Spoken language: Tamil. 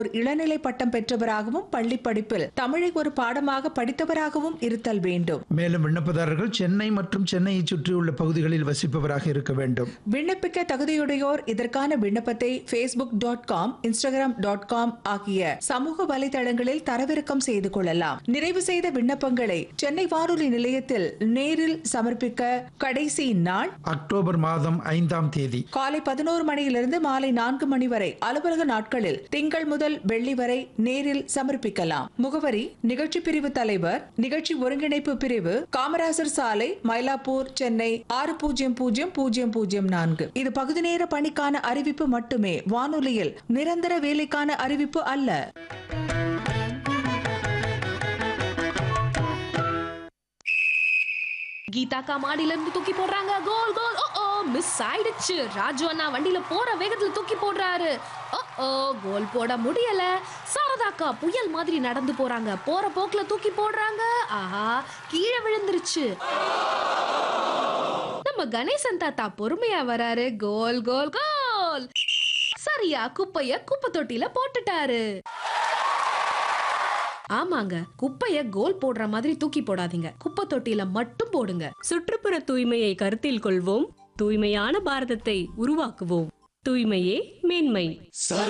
ஒரு இளநிலை பட்டம் பெற்றவராகவும் பள்ளி படிப்பில் தமிழை ஒரு பாடமாக படித்தவராகவும் இருத்தல் வேண்டும் மேலும் விண்ணப்பதாரர்கள் சென்னை மற்றும் சென்னையை சுற்றியுள்ள பகுதிகளில் வசிப்பவராக இருக்க வேண்டும் விண்ணப்பிக்க தகுதியுடையோர் இதற்கான விண்ணப்பத்தை Facebook dot com Instagram dot com ஆகிய சமூக வலைதளங்களில் தரவிறக்கம் செய்து கொள்ளலாம் நிறைவு செய்த விண்ணப்பங்களை சென்னை வானொலி நிலையத்தில் நேரில் சமர்ப்பிக்க கடைசி நாள் அக்டோபர் மாதம் ஐந்தாம் தேதி காலை பதினோரு மணியிலிருந்து மாலை நான்கு மணி வரை அலுவலக நாட்களில் திங்கள் முதல் வெள்ளி வரை நேரில் சமர்ப்பிக்கலாம் முகவரி நிகழ்ச்சி பிரிவு தலைவர் நிகழ்ச்சி ஒருங்கிணைப்பு பிரிவு காமராசர் சாலை மயிலாப்பூர் சென்னை ஆறு பூஜ்ஜியம் பூஜ்ஜியம் பூஜ்ஜியம் பூஜ்ஜியம் நான்கு இது பகுதி நேர பணிக்கான அறிவிப்பு மட்டுமே வானொலியில் நிரந்தர வேலைக்கான அறிவிப்பு அல்ல கீதா அக்கா மாடியில இருந்து தூக்கி போடுறாங்க கோல் கோல் ஓ ஓ மிஸ் ஆயிடுச்சு ராஜு அண்ணா வண்டியில போற வேகத்துல தூக்கி போடுறாரு ஓ ஓ கோல் போட முடியல சாரதா அக்கா புயல் மாதிரி நடந்து போறாங்க போற போக்குல தூக்கி போடுறாங்க ஆஹா கீழே விழுந்துருச்சு நம்ம கணேசன் தாத்தா பொறுமையா வராரு கோல் கோல் கோல் சரியா குப்பைய குப்பை தொட்டில போட்டுட்டாரு ஆமாங்க குப்பைய கோல் போடுற மாதிரி தூக்கி போடாதீங்க குப்பை தொட்டில மட்டும் போடுங்க சுற்றுப்புற தூய்மையை கருத்தில் கொள்வோம் தூய்மையான பாரதத்தை உருவாக்குவோம் தூய்மையே மேன்மை சர